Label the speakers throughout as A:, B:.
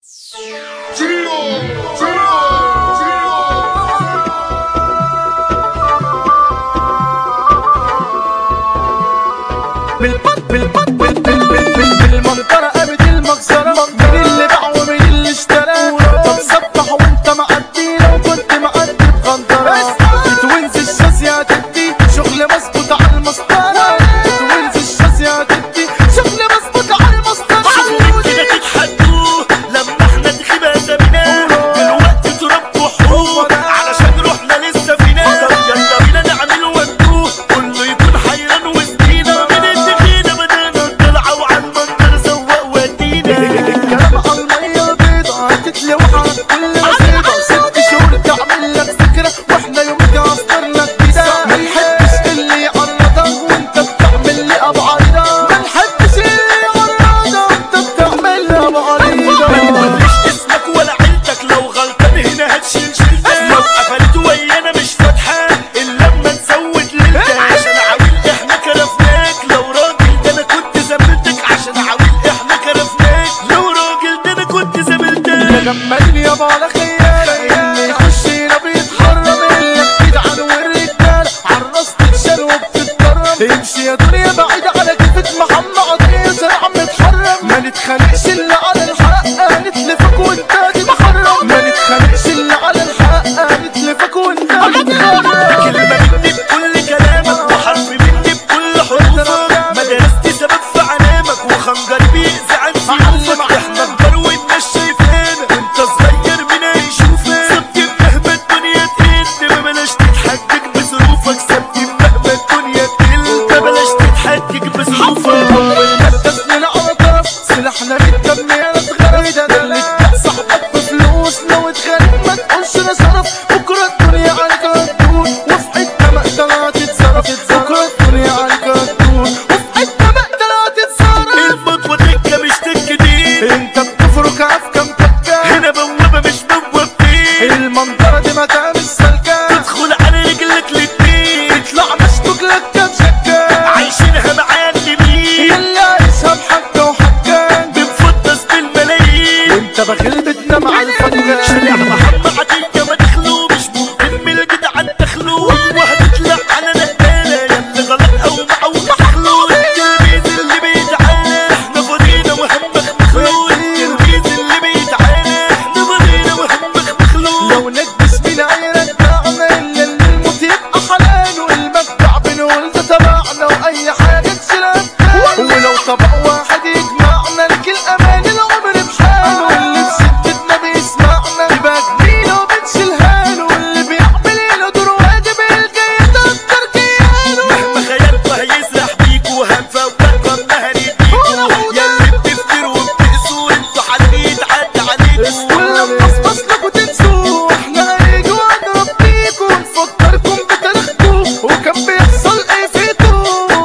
A: بالبط بالبط بال- بال- بال- بال- بالمنطرة قامت المجزرة مين اللي باع ومين اللي اشترى طب سبح وانت معدي لو كنت معدي بغندرة بتوينز الشاسية هتدي شغل مظبوط على المسطرة بتوينز الشاسية هتدي شغل مظبوط على المسطرة
B: كده تتحدوا لما احنا نخيب اسامينا دلوقتي تراب وحروب علشان روحنا لسه فينا يلا بينا نعمل وندوه كله يكون حيران وسطينا من الدخينة بدأنا نطلع وعلى المنظر سواق ودينا
A: الكلام على المية بيضة هتتلوح على كل بسيطة ست شهور تعمل لك فكرة واحنا يومك عصر لك كده ما نحبش اللي يعرضك وانت بتعمل لي ابو عريضة ما نحبش اللي يعرضك وانت بتعمل لي ابو
B: ما
A: عريضة
B: تقوليش اسمك ولا عيلتك لو غلطان هنا هتشيل شيلتك لو قفلت ويانا مش فاتحة الا لما نسود ليلتك عشان عاويل احنا كرفناك لو راجل ده انا كنت زميلتك عشان عاويل احنا كرفناك لو راجل ده انا كنت زميلتك
A: جملني يابا على خيالك اللي يخش هنا بيتحرم الا جدعان والرجالة عالراس تتشال وبتتكرم امشي يا دنيا بعيد على كيفة محمد عطية زرع متحرم ما نتخانقش الا على الحق هنتلفك وانت تتحرم ما نتخانقش الا على الحق هنتلفك وانت تتحرم
B: كلمة مني بكل كلامك وحرف مني بكل حروفك مدرستي سبب في علامك وخنجر بيأذي عن سيوفك احنا كبار والناس شايفانا وانت صغير مين هيشوفك سبتي مهما الدنيا تقل ما بلاش تتحجج بظروفك سبتي مهما الدنيا تقل ما بلاش تتحجج بظروفك
A: تسلل على طرف سلاحنا متكمية اتغرق ده اللي صاحبك بفلوس لو اتغرق ما تقولش انا صرف بكرة الدنيا عليك هتدور وفي حتة مقتلة هتتصرف بكرة الدنيا عليك هتدور وفي حتة مقتلة هتتصرف
B: المطوة تكة مش تكة دي
A: انت بتفرك عفكة متكة
B: هنا بوابة مش بوابتين
A: المنطقة دي متاع مش سالكة
B: تدخل على رجلك الاتنين
A: تطلع مشكوك لك كام شكة
B: عايشينها معلمين
A: يلا عايشها بحكة وحكة
B: بنفضص بالملايين
A: انت بخيل بتنام على
B: شارع
A: الفجر
B: محمد عطية ما دخلوا مش ممكن من الجدعان تخلو وهتطلع على نقالة ياللي غلط او معوج مخلوق التلميذ اللي بيتعانى احنا فاضينا وهمك مخلوق التلميذ اللي بيتعانى احنا فاضينا وهمك مخلوق
A: لو نكبس من عينك دعنا الا اللي الموت يبقى حلال والمتع بنقول ده تبعنا واي حاجه تشيلها ولو طبق واحد يجمعنا لك الامان العمر بحاله واللي بشدتنا بيسمعنا يبقى جميل وبنشيلها له واللي بيعمل له دور واجب الجاي تقدر كيانه
B: مهما خيالكوا هيسرح بيكوا هنفوقكوا اما هنديكوا ياللي بتفتروا وبتقسوا انتوا حالين عدى عليكوا
A: ولما اصبص لكم تنسوا احنا هنيجي ونضرب بيكم ونفكركم بتاريخكم وكان بيحصل ايه فيكم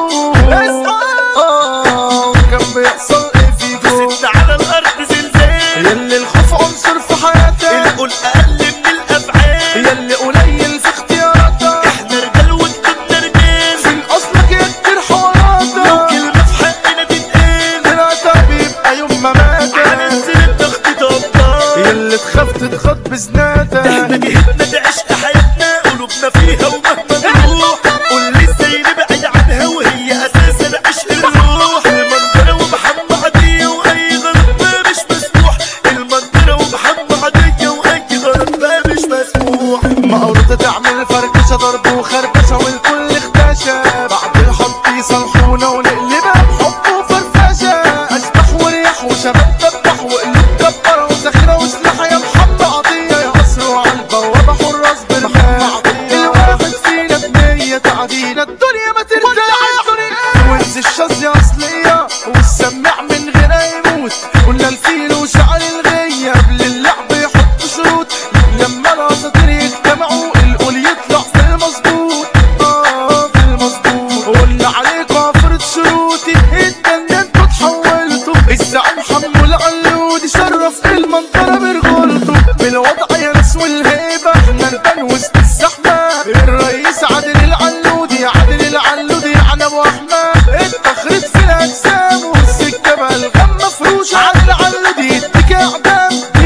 A: اه وكان بيحصل ايه فيكم
B: ستنا على الارض زلزال
A: يلي الخوف عنصر في حياتك
B: القول اقل من الافعال
A: يلي قليل في اختياراتك
B: احنا رجال وانتوا رجال
A: فين اصلك يا كتير حواراتك
B: كلمة في حقنا تتقال
A: طلعت بيبقى يوم ما ماتك
B: هننزل الضغط طبطان
A: يلي تخاف تتخض بزناتك
B: احنا جهتنا دي عشق حياتنا قلوبنا فيها ومهما نروح قول لي ازاي نبعد عنها وهي اساسا عشق الروح المنظرة ومحمد عادية واي غلط ما مش مسموح المنظرة ومحمد عادية واي غلط ما مش مسموح
A: مقروطة تعمل فركشة ضرب وخربشة والكل اختشى بعد الحب يصلحونا ونقلبها بحب وفرفشة أشبح وريح وشباب دبح وقلوب كبرة وذخيرة وسلاح يا محمد عطية يا قصر وعلى البوابة حراس بالماء الواحد فينا بنية تعدينا الدنيا ما ترتاح وانز الشاذية أصلية والسماع من غيرها يموت قلنا الفيل وشعر الغية قبل اللعب يحط شروط لما الاساطير يجتمعوا القول يطلع في المظبوط اه في المظبوط قلنا عليكوا عفرة شروطي اتجننتوا اتحولتوا الزعيم حمو العلود شرف المنطقة برجولته بالوضع يا ناس والهيبة احنا نبان وسط الزحمة الرئيس عادل العلودي عادل العلودي يعني ابو احمد التخريط في الاجسام والسكة بقى الغم مفروشة عادل العلودي يديك اعدام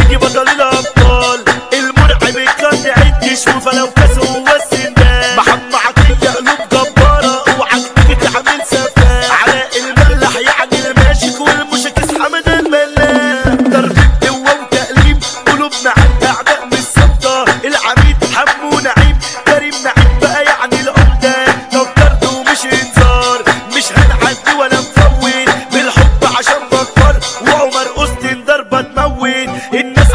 B: يجي بطل الابطال المرعب الكارت عدش وفلو كاس هو السندان محمد عطية قلوب جبارة اوعى تيجي تعمل سفاه علاء الملاح يعني الماشيك والمشاكس حمد الملاح ضرب قوة وتقليب قلوبنا عند اعداء مش ثابتة العميد حمو نعيم كريم نعيم بقى يعني العمدة لو طرد ومش انذار مش هنعدي ولا نفوت بالحب عشان بكبر وعمر أوستن ضربة تموت الناس